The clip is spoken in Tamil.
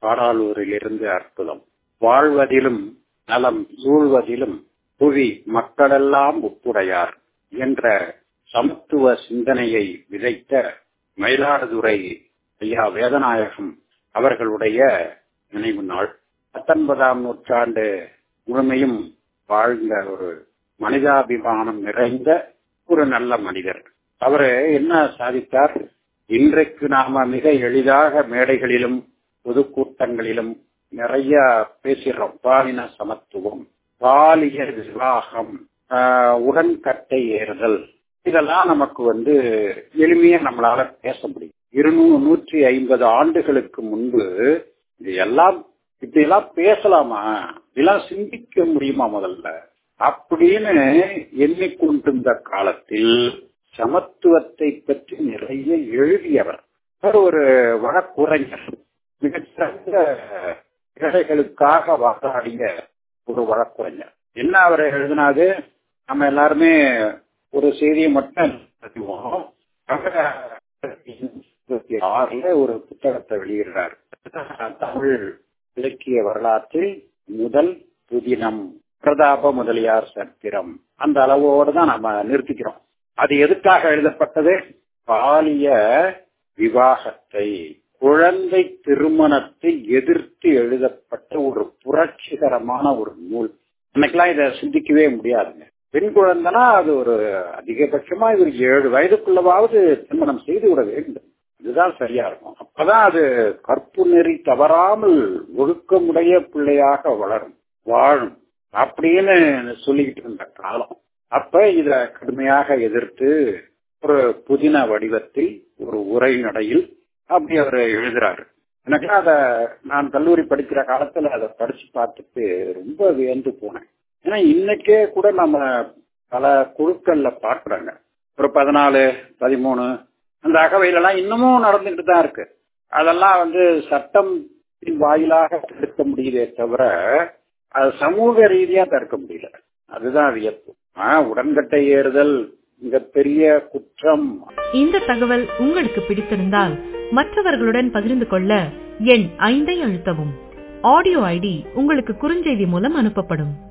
பாடாலூரிலிருந்து அற்புதம் வாழ்வதிலும் நலம் சூழ்வதிலும் புவி மக்களெல்லாம் ஒப்புடையார் என்ற சமத்துவ சிந்தனையை விதைத்த மயிலாடுதுறை ஐயா வேதநாயகம் அவர்களுடைய நினைவு நாள் பத்தொன்பதாம் நூற்றாண்டு முழுமையும் வாழ்ந்த ஒரு மனிதாபிமானம் நிறைந்த ஒரு நல்ல மனிதர் அவரு என்ன சாதித்தார் இன்றைக்கு நாம மிக எளிதாக மேடைகளிலும் பொதுக்கூட்டங்களிலும் நிறைய பேசுகிறோம் பாலின சமத்துவம் பாலிய விவாகம் உடன்கட்டை ஏறுதல் இதெல்லாம் நமக்கு வந்து எளிமையா நம்மளால பேச முடியும் இருநூறு நூற்றி ஐம்பது ஆண்டுகளுக்கு முன்பு இது எல்லாம் இப்படி எல்லாம் பேசலாமா இதெல்லாம் சிந்திக்க முடியுமா முதல்ல அப்படின்னு எண்ணிக்கொண்டிருந்த காலத்தில் சமத்துவத்தை பற்றி நிறைய எழுதியவர் அவர் ஒரு வழக்குரைஞர் மிகச்சிறந்த ஏழைகளுக்காக வாதாடிய ஒரு வழக்குரைஞர் என்ன அவர் எழுதினாது நம்ம எல்லாருமே ஒரு செய்தியை மட்டும் அறிவோம் ஆறுல ஒரு புத்தகத்தை வெளியிடுறார் தமிழ் இலக்கிய வரலாற்றில் முதல் புதினம் பிரதாப முதலியார் சத்திரம் அந்த அளவோடு தான் நம்ம நிறுத்திக்கிறோம் அது எதுக்காக எழுதப்பட்டது பாலிய விவாகத்தை குழந்தை திருமணத்தை எதிர்த்து எழுதப்பட்ட ஒரு புரட்சிகரமான ஒரு நூல் இன்னைக்கெல்லாம் இதை சிந்திக்கவே முடியாதுங்க பெண் குழந்தைனா அது ஒரு அதிகபட்சமா இவர் ஏழு வயதுக்குள்ளவாவது திருமணம் செய்து விட வேண்டும் இதுதான் சரியா இருக்கும் அப்பதான் அது கற்பு நெறி தவறாமல் ஒழுக்கமுடைய பிள்ளையாக வளரும் வாழும் அப்படின்னு சொல்லிக்கிட்டு இருந்த காலம் அப்ப இத கடுமையாக எதிர்த்து ஒரு புதின வடிவத்தில் ஒரு உரை நடையில் அப்படி அவர் எழுதுறாரு எனக்கு அத நான் கல்லூரி படிக்கிற காலத்துல அதை படிச்சு பார்த்துட்டு ரொம்ப வியந்து போனேன் ஏன்னா இன்னைக்கே கூட நம்ம பல குழுக்கள்ல பார்க்கறாங்க ஒரு பதினாலு பதிமூணு அந்த அகவையிலலாம் இன்னமும் நடந்துகிட்டு தான் இருக்கு அதெல்லாம் வந்து சட்டம் வாயிலாக தடுக்க முடியுதே தவிர அது சமூக ரீதியா தடுக்க முடியல அதுதான் வியப்பு உடன்கட்டை ஏறுதல் மிகப்பெரிய குற்றம் இந்த தகவல் உங்களுக்கு பிடித்திருந்தால் மற்றவர்களுடன் பகிர்ந்து கொள்ள எண் ஐந்தை அழுத்தவும் ஆடியோ ஐடி உங்களுக்கு குறுஞ்செய்தி மூலம் அனுப்பப்படும்